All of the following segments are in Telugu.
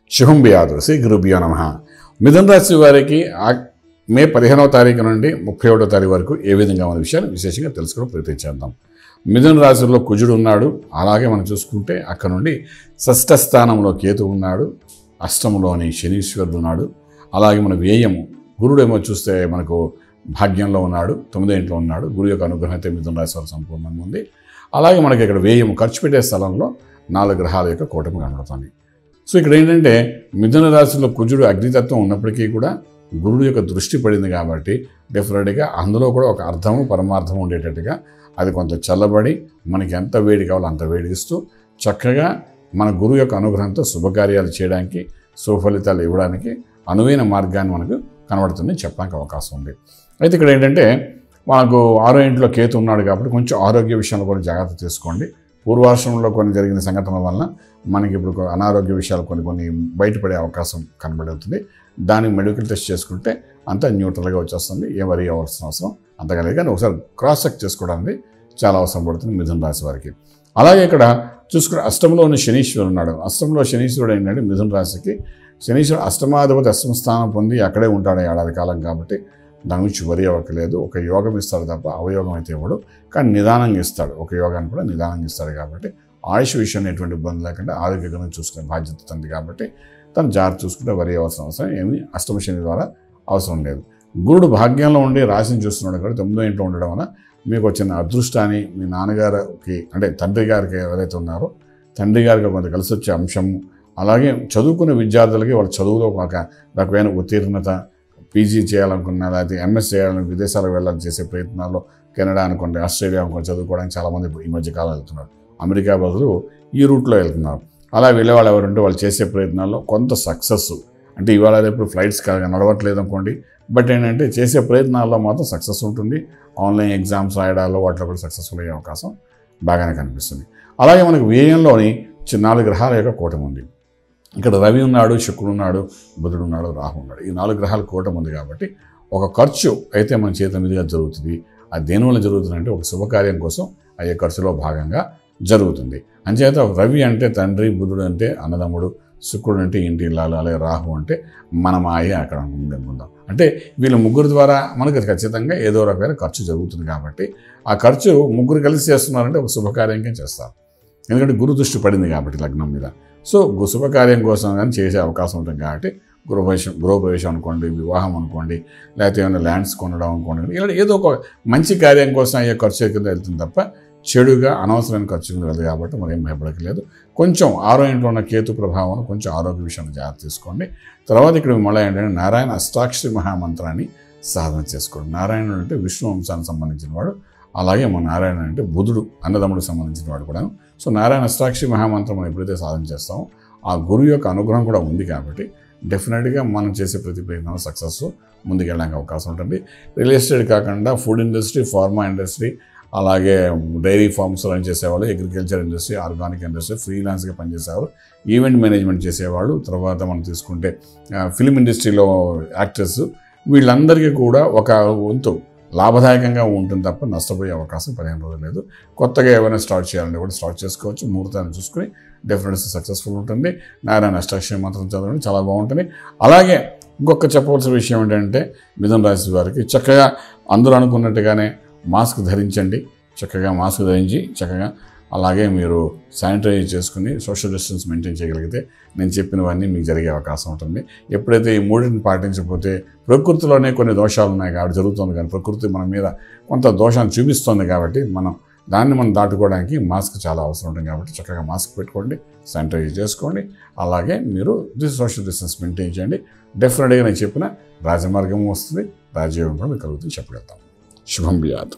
శుభం బియాదు శ్రీ గురుభ్యో నమ మిథున రాశి వారికి ఆ మే పదిహేనవ తారీఖు నుండి ముప్పై ఒకటో తారీఖు వరకు ఏ విధంగా ఉన్న విషయాలు విశేషంగా తెలుసుకోవడం ప్రయత్నం చేద్దాం మిథున రాశిలో కుజుడు ఉన్నాడు అలాగే మనం చూసుకుంటే అక్కడ నుండి షష్ఠ స్థానంలో కేతు ఉన్నాడు అష్టంలోని శనీశ్వరుడు ఉన్నాడు అలాగే మన వ్యయము గురుడు ఏమో చూస్తే మనకు భాగ్యంలో ఉన్నాడు తొమ్మిదో ఇంట్లో ఉన్నాడు గురు యొక్క అనుగ్రహం అయితే మిథున రాశి వారు సంపూర్ణంగా ఉంది అలాగే మనకి ఇక్కడ వ్యయము ఖర్చు పెట్టే స్థలంలో నాలుగు గ్రహాల యొక్క కూటమి కనబడుతుంది సో ఇక్కడ ఏంటంటే మిథున రాశిలో కుజుడు అగ్నితత్వం ఉన్నప్పటికీ కూడా గురుడు యొక్క దృష్టి పడింది కాబట్టి డెఫినెట్గా అందులో కూడా ఒక అర్థము పరమార్థం ఉండేటట్టుగా అది కొంత చల్లబడి మనకి ఎంత వేడి కావాలో అంత వేడి ఇస్తూ చక్కగా మన గురువు యొక్క అనుగ్రహంతో శుభకార్యాలు చేయడానికి సుఫలితాలు ఇవ్వడానికి అనువైన మార్గాన్ని మనకు కనబడుతుంది చెప్పడానికి అవకాశం ఉంది అయితే ఇక్కడ ఏంటంటే మనకు ఆరో ఇంట్లో కేతు ఉన్నాడు కాబట్టి కొంచెం ఆరోగ్య విషయంలో కూడా జాగ్రత్త తీసుకోండి పూర్వాశ్రమంలో కొన్ని జరిగిన సంఘటనల వలన మనకి ఇప్పుడు కొ- అనారోగ్య విషయాలు కొన్ని కొన్ని బయటపడే అవకాశం కనబడుతుంది దానికి మెడికల్ టెస్ట్ చేసుకుంటే అంతా న్యూట్రల్గా వచ్చేస్తుంది ఏ వరి అవ్వాల్సిన అవసరం అంతగా లేదు కానీ ఒకసారి క్రాస్ చెక్ చేసుకోవడానికి చాలా అవసరం పడుతుంది మిథున రాశి వారికి అలాగే ఇక్కడ చూసుకుని అష్టంలో ఉన్న శనీశ్వరుడు ఉన్నాడు అష్టంలో శనీశ్వరుడు ఏంటంటే మిథున రాశికి శనీశ్వరుడు అష్టమాధిపతి అష్టమ స్థానం పొంది అక్కడే ఉంటాడు ఏడాది కాలం కాబట్టి దాని గురించి వరి అవ్వకలేదు ఒక యోగం ఇస్తాడు తప్ప అవయోగం అయితే ఇవ్వడు కానీ నిదానంగా ఇస్తాడు ఒక యోగాన్ని కూడా నిదానంగా ఇస్తాడు కాబట్టి ఆయుష్ విషయంలో ఎటువంటి ఇబ్బంది లేకుండా ఆరోగ్యంగా చూసుకునే బాధ్యత తంది కాబట్టి తను జాగ్రత్త చూసుకుంటే వరి అవ్వాల్సిన అవసరం ఏమీ అష్టమ శని ద్వారా అవసరం లేదు గురుడు భాగ్యంలో ఉండి రాశిని చూస్తున్నాడు కాబట్టి తొమ్మిదో ఇంట్లో ఉండడం వల్ల మీకు వచ్చిన అదృష్టాన్ని మీ నాన్నగారికి అంటే తండ్రి గారికి ఎవరైతే ఉన్నారో తండ్రి గారికి కొంత కలిసి వచ్చే అంశము అలాగే చదువుకునే విద్యార్థులకి వాళ్ళ చదువులో ఒక రకమైన ఉత్తీర్ణత పీజీ చేయాలనుకున్నా లేకపోతే ఎంఎస్ చేయాలని విదేశాలకు వెళ్ళాలని చేసే ప్రయత్నాల్లో కెనడా అనుకోండి ఆస్ట్రేలియా అనుకోండి చదువుకోవడానికి చాలామంది ఈ మధ్య కాలం వెళ్తున్నారు అమెరికా బదులు ఈ రూట్లో వెళ్తున్నారు అలా వెళ్ళే వాళ్ళు ఎవరుంటే వాళ్ళు చేసే ప్రయత్నాల్లో కొంత సక్సెస్ అంటే ఇవాళ రేపు ఫ్లైట్స్ కాగా నడవట్లేదు అనుకోండి బట్ ఏంటంటే చేసే ప్రయత్నాల్లో మాత్రం సక్సెస్ ఉంటుంది ఆన్లైన్ ఎగ్జామ్స్ రాయడాల్లో వాటిలో కూడా సక్సెస్ఫుల్ అయ్యే అవకాశం బాగానే కనిపిస్తుంది అలాగే మనకు వ్యయంలోని చి- నాలుగు గ్రహాల యొక్క కూటమి ఉంది ఇక్కడ రవి ఉన్నాడు శుక్రుడు ఉన్నాడు బుధుడు ఉన్నాడు రాహు ఉన్నాడు ఈ నాలుగు గ్రహాల కూటమి ఉంది కాబట్టి ఒక ఖర్చు అయితే మన చేతి మీదుగా జరుగుతుంది అది దేనివల్ల జరుగుతుందంటే ఒక శుభకార్యం కోసం అయ్యే ఖర్చులో భాగంగా జరుగుతుంది అంచేత రవి అంటే తండ్రి బుధుడు అంటే అన్నదమ్ముడు శుక్రుడు అంటే ఇంటి ఇల్లాలు అలాగే రాహు అంటే మన మాయ అక్కడ ఉంది అనుకుందాం అంటే వీళ్ళ ముగ్గురు ద్వారా మనకు ఖచ్చితంగా ఏదో రకమైన ఖర్చు జరుగుతుంది కాబట్టి ఆ ఖర్చు ముగ్గురు కలిసి చేస్తున్నారంటే ఒక శుభకార్యంగా చేస్తారు ఎందుకంటే గురు దృష్టి పడింది కాబట్టి లగ్నం మీద సో గు- శుభకార్యం కోసం కానీ చేసే అవకాశం ఉంటుంది కాబట్టి గృహప్రవేశం గృహప్రవేశం అనుకోండి వివాహం అనుకోండి లేకపోతే ఏమైనా ల్యాండ్స్ కొనడం అనుకోండి ఇలా ఏదో ఒక మంచి కార్యం కోసం అయ్యే ఖర్చు కింద వెళ్తుంది తప్ప చెడుగా అనవసరమైన ఖర్చు కింద వెళ్ళదు కాబట్టి మనం ఏం భయపడకలేదు కొంచెం ఆరో ఇంట్లో ఉన్న కేతు ప్రభావం కొంచెం ఆరోగ్య విషయంలో జాగ్రత్త తీసుకోండి తర్వాత ఇక్కడ మళ్ళీ ఏంటంటే నారాయణ అష్టాక్షరి మహామంత్రాన్ని సాధన చేసుకోండి నారాయణుడు అంటే విష్ణు వంశానికి సంబంధించిన వాడు అలాగే మన నారాయణ అంటే బుధుడు అన్నదమ్ముడికి సంబంధించిన వాడు కూడా సో నారాయణ అష్టాక్షరి మహామంత్రం మనం ఎప్పుడైతే సాధన చేస్తామో ఆ గురువు యొక్క అనుగ్రహం కూడా ఉంది కాబట్టి డెఫినెట్గా మనం చేసే ప్రతి ప్రయత్నం సక్సెస్ ముందుకెళ్ళడానికి అవకాశం ఉంటుంది రియల్ ఎస్టేట్ కాకుండా ఫుడ్ ఇండస్ట్రీ ఫార్మా ఇండస్ట్రీ అలాగే డైరీ ఫార్మ్స్ రన్ చేసేవాళ్ళు అగ్రికల్చర్ ఇండస్ట్రీ ఆర్గానిక్ ఇండస్ట్రీ ఫ్రీలాన్స్గా పనిచేసేవారు ఈవెంట్ మేనేజ్మెంట్ చేసేవాళ్ళు తర్వాత మనం తీసుకుంటే ఫిలిం ఇండస్ట్రీలో యాక్టర్స్ వీళ్ళందరికీ కూడా ఒక వంతు లాభదాయకంగా ఉంటుంది తప్ప నష్టపోయే అవకాశం పదిహేను రోజులు లేదు కొత్తగా ఏమైనా స్టార్ట్ చేయాలంటే కూడా స్టార్ట్ చేసుకోవచ్చు ముహూర్తాన్ని చూసుకుని డెఫినెట్గా సక్సెస్ఫుల్ ఉంటుంది నారాయణ అష్టాక్షరి మంత్రం చదవడం చాలా బాగుంటుంది అలాగే ఇంకొక చెప్పవలసిన విషయం ఏంటంటే మిథున రాశి వారికి చక్కగా అందరూ అనుకున్నట్టుగానే మాస్క్ ధరించండి చక్కగా మాస్క్ ధరించి చక్కగా అలాగే మీరు శానిటైజ్ చేసుకుని సోషల్ డిస్టెన్స్ మెయింటైన్ చేయగలిగితే నేను చెప్పినవన్నీ మీకు జరిగే అవకాశం ఉంటుంది ఎప్పుడైతే ఈ మూడింటిని పాటించకపోతే ప్రకృతిలోనే కొన్ని దోషాలు ఉన్నాయి కాబట్టి జరుగుతుంది కానీ ప్రకృతి మన మీద కొంత దోషాన్ని చూపిస్తుంది కాబట్టి మనం దాన్ని మనం దాటుకోవడానికి మాస్క్ చాలా అవసరం ఉంటుంది కాబట్టి చక్కగా మాస్క్ పెట్టుకోండి శానిటైజ్ చేసుకోండి అలాగే మీరు సోషల్ డిస్టెన్స్ మెయింటైన్ చేయండి డెఫినెట్గా నేను చెప్పిన రాజమార్గం వస్తుంది రాజయోగం కూడా మీకు కలుగుతుంది చెప్పగలుగుతాం శుభం బియాద్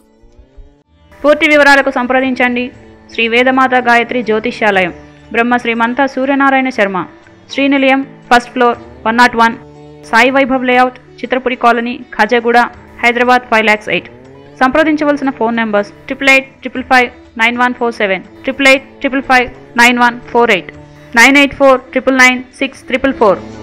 పూర్తి వివరాలకు సంప్రదించండి శ్రీ వేదమాత గాయత్రి జ్యోతిష్యాలయం Brahma Srimanta Suryanarayana Sharma Srinilayam first floor one not one Sai Vaibhav layout Chitrapuri colony Khajaguda Hyderabad five lakhs eight సంప్రదించవలసిన phone numbers triple eight triple five nine one four seven triple eight triple five nine one four eight nine eight four triple nine six triple four